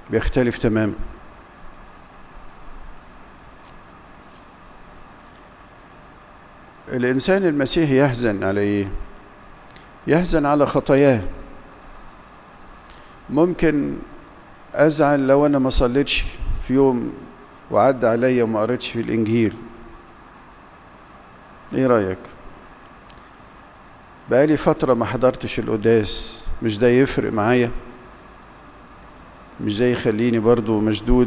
بيختلف تماما الإنسان المسيحي يحزن على إيه؟ يحزن على خطاياه ممكن أزعل لو أنا ما صليتش في يوم وعدى عليا وما قريتش في الإنجيل إيه رأيك؟ بقالي فترة ما حضرتش القداس مش ده يفرق معايا مش ده يخليني برضو مشدود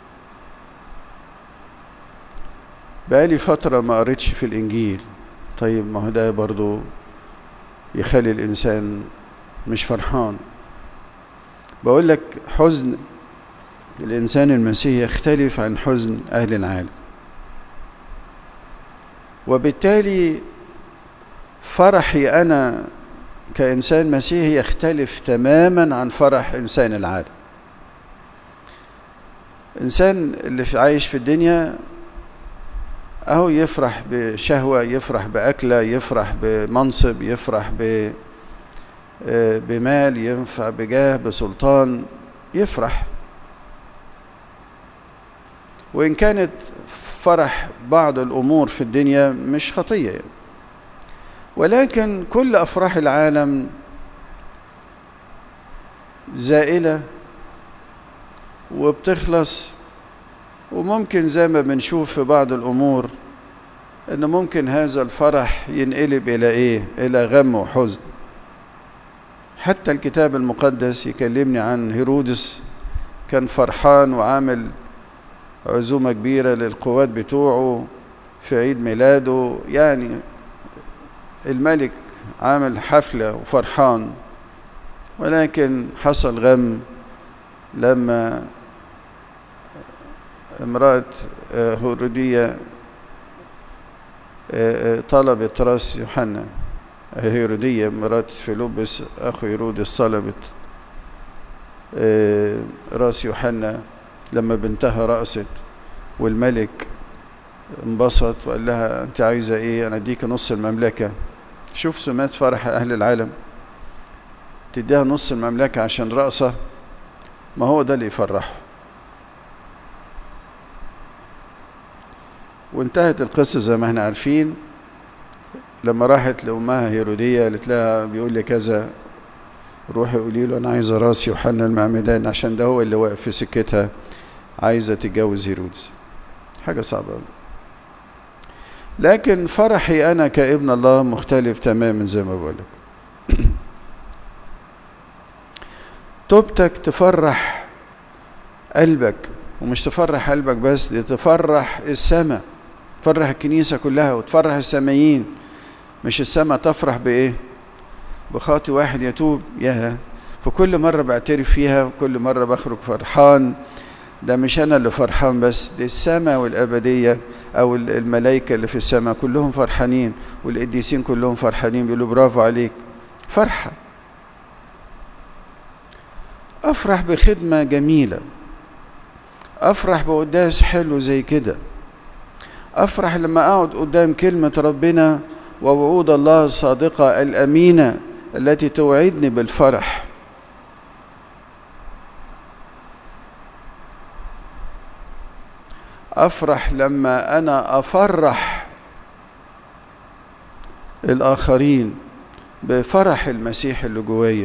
بقالي فترة ما قريتش في الإنجيل طيب ما هو ده برضو يخلي الإنسان مش فرحان بقول لك حزن الإنسان المسيحي يختلف عن حزن أهل العالم وبالتالي فرحي أنا كإنسان مسيحي يختلف تماما عن فرح إنسان العالم إنسان اللي عايش في الدنيا أهو يفرح بشهوة يفرح بأكلة يفرح بمنصب يفرح ب بمال ينفع بجاه بسلطان يفرح وإن كانت فرح بعض الأمور في الدنيا مش خطية يعني. ولكن كل أفراح العالم زائلة وبتخلص وممكن زي ما بنشوف في بعض الأمور إن ممكن هذا الفرح ينقلب إلى إيه؟ إلى غم وحزن حتى الكتاب المقدس يكلمني عن هيرودس كان فرحان وعامل عزومة كبيرة للقوات بتوعه في عيد ميلاده يعني الملك عامل حفلة وفرحان ولكن حصل غم لما امرأة هيرودية طلبت راس يوحنا هيرودية مرات فيلبس أخو هيرودس صلبت راس يوحنا لما بنتها رقصت والملك انبسط وقال لها أنت عايزة إيه أنا أديك نص المملكة شوف سمات فرح أهل العالم تديها نص المملكة عشان رقصة ما هو ده اللي يفرحه وانتهت القصة زي ما احنا عارفين لما راحت لأمها هيرودية قالت لها بيقول لي كذا روحي قولي له أنا عايزة راس يوحنا المعمدان عشان ده هو اللي واقف في سكتها عايزة تتجوز هيرودس حاجة صعبة لكن فرحي أنا كابن الله مختلف تماما زي ما بقولك توبتك تفرح قلبك ومش تفرح قلبك بس دي تفرح السماء تفرح الكنيسة كلها وتفرح السمايين مش السماء تفرح بإيه بخاطي واحد يتوب ياها فكل مرة بعترف فيها وكل مرة بخرج فرحان ده مش أنا اللي فرحان بس دي السماء والأبدية أو الملائكة اللي في السماء كلهم فرحانين والقديسين كلهم فرحانين بيقولوا برافو عليك فرحة أفرح بخدمة جميلة أفرح بقداس حلو زي كده أفرح لما أقعد قدام كلمة ربنا ووعود الله الصادقة الأمينة التي توعدني بالفرح أفرح لما أنا أفرح الآخرين بفرح المسيح اللي جوايا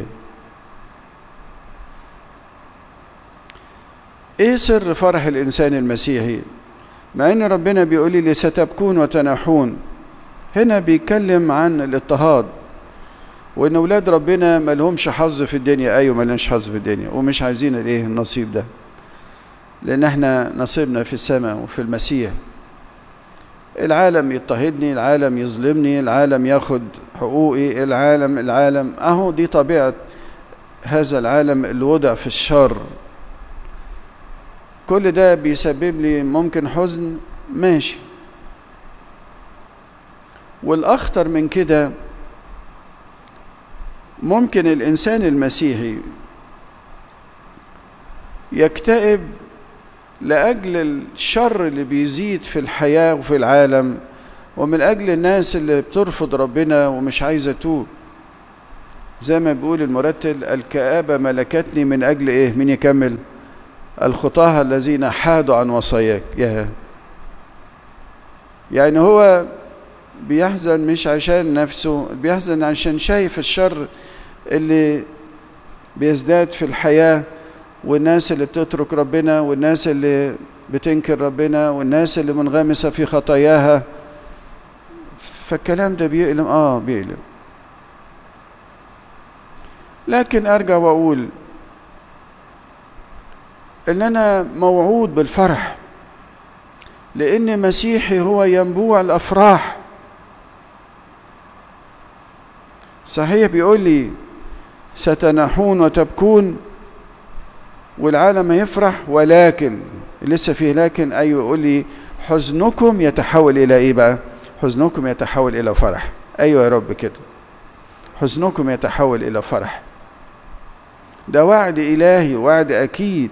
ايه سر فرح الانسان المسيحي مع ان ربنا بيقول لي ستبكون وتناحون هنا بيتكلم عن الاضطهاد وان اولاد ربنا ما لهمش حظ في الدنيا ايوه ما لهمش حظ في الدنيا ومش عايزين الايه النصيب ده لان احنا نصيبنا في السماء وفي المسيح العالم يضطهدني العالم يظلمني العالم ياخد حقوقي العالم العالم اهو دي طبيعه هذا العالم اللي وضع في الشر كل ده بيسبب لي ممكن حزن ماشي والاخطر من كده ممكن الانسان المسيحي يكتئب لاجل الشر اللي بيزيد في الحياه وفي العالم ومن اجل الناس اللي بترفض ربنا ومش عايزه توب زي ما بيقول المرتل الكآبة ملكتني من أجل إيه؟ مين يكمل؟ الخطاة الذين حادوا عن وصاياك يا يعني هو بيحزن مش عشان نفسه بيحزن عشان شايف الشر اللي بيزداد في الحياة والناس اللي بتترك ربنا والناس اللي بتنكر ربنا والناس اللي منغمسة في خطاياها فالكلام ده بيألم اه بيألم لكن ارجع واقول ان انا موعود بالفرح لان مسيحي هو ينبوع الافراح صحيح بيقول لي ستنحون وتبكون والعالم يفرح ولكن لسه فيه لكن ايوه يقول لي حزنكم يتحول الى ايه بقى حزنكم يتحول الى فرح ايوه يا رب كده حزنكم يتحول الى فرح ده وعد الهي وعد اكيد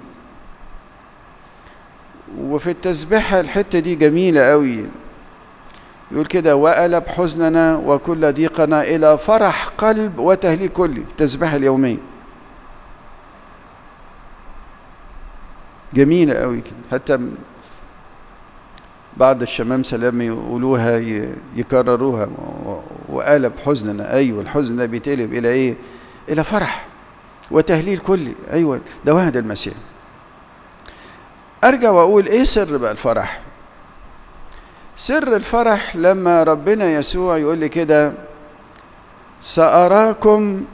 وفي التسبيحة الحتة دي جميلة قوي يقول كده وقلب حزننا وكل ضيقنا إلى فرح قلب وتهليك كلي التسبيحة اليومية جميلة قوي كده حتى بعض الشمامسة لما يقولوها يكرروها وقلب حزننا أيوة الحزن ده بيتقلب إلى إيه إلى فرح وتهليل كلي أيوة ده وعد المسيح ارجع واقول ايه سر بقى الفرح سر الفرح لما ربنا يسوع يقول لي كده ساراكم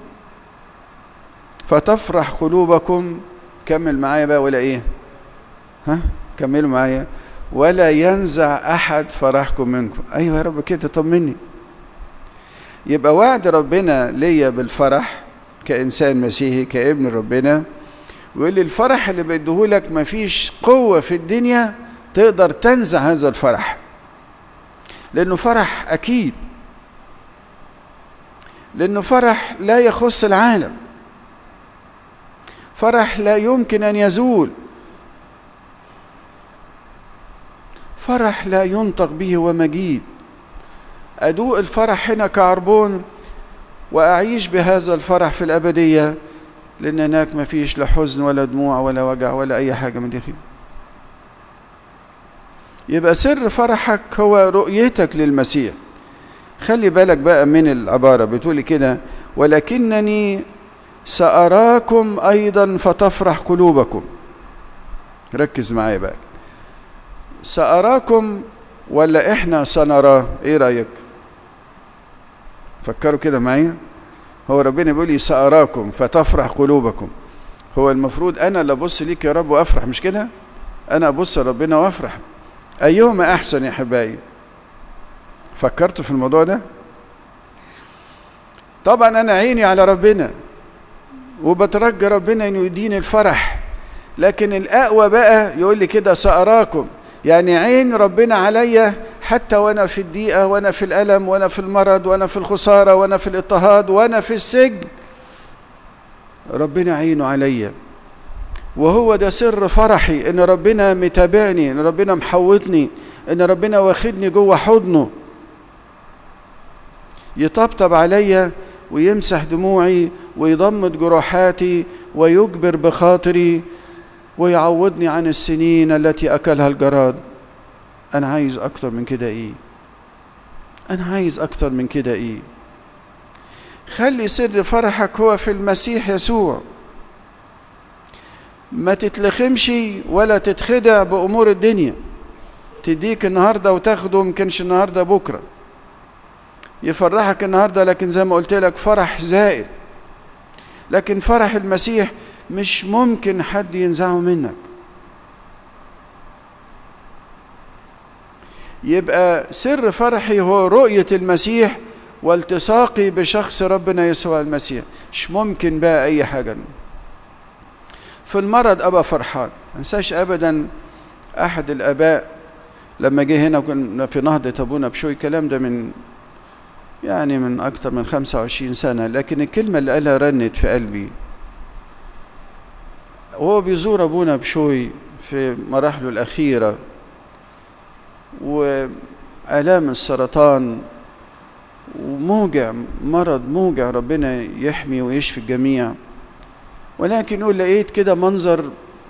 فتفرح قلوبكم كمل معايا بقى ولا ايه ها كملوا معايا ولا ينزع احد فرحكم منكم ايوه يا رب كده طمني يبقى وعد ربنا ليا بالفرح كانسان مسيحي كابن ربنا ويقول لي الفرح اللي بيديهولك مفيش قوة في الدنيا تقدر تنزع هذا الفرح لأنه فرح أكيد لأنه فرح لا يخص العالم فرح لا يمكن أن يزول فرح لا ينطق به ومجيد أدوق الفرح هنا كعربون وأعيش بهذا الفرح في الأبدية لأن هناك ما فيش لا حزن ولا دموع ولا وجع ولا أي حاجة من دي فيه. يبقى سر فرحك هو رؤيتك للمسيح خلي بالك بقى من العبارة بتقولي كده ولكنني سأراكم أيضا فتفرح قلوبكم ركز معايا بقى سأراكم ولا إحنا سنراه إيه رأيك فكروا كده معايا هو ربنا بيقول لي سأراكم فتفرح قلوبكم هو المفروض أنا اللي أبص ليك يا رب وأفرح مش كده أنا أبص لربنا وأفرح أيهما أحسن يا حبايبي فكرتوا في الموضوع ده طبعا أنا عيني على ربنا وبترجى ربنا إنه يديني الفرح لكن الأقوى بقى يقول لي كده سأراكم يعني عين ربنا عليا حتى وانا في الضيقه وانا في الالم وانا في المرض وانا في الخساره وانا في الاضطهاد وانا في السجن ربنا عينه عليا وهو ده سر فرحي ان ربنا متابعني ان ربنا محوطني ان ربنا واخدني جوه حضنه يطبطب عليا ويمسح دموعي ويضمد جروحاتي ويجبر بخاطري ويعوضني عن السنين التي أكلها الجراد أنا عايز أكتر من كده إيه أنا عايز أكتر من كده إيه خلي سر فرحك هو في المسيح يسوع ما تتلخمش ولا تتخدع بأمور الدنيا تديك النهاردة وتاخده مكنش النهاردة بكرة يفرحك النهاردة لكن زي ما قلت لك فرح زائل لكن فرح المسيح مش ممكن حد ينزعه منك يبقى سر فرحي هو رؤية المسيح والتصاقي بشخص ربنا يسوع المسيح مش ممكن بقى أي حاجة في المرض أبقى فرحان ما انساش أبدا أحد الآباء لما جه هنا كنا في نهضة أبونا بشوي الكلام ده من يعني من أكتر من 25 سنة لكن الكلمة اللي قالها رنت في قلبي وهو بيزور أبونا بشوي في مراحله الأخيرة وآلام السرطان وموجع مرض موجع ربنا يحمي ويشفي الجميع ولكن يقول لقيت كده منظر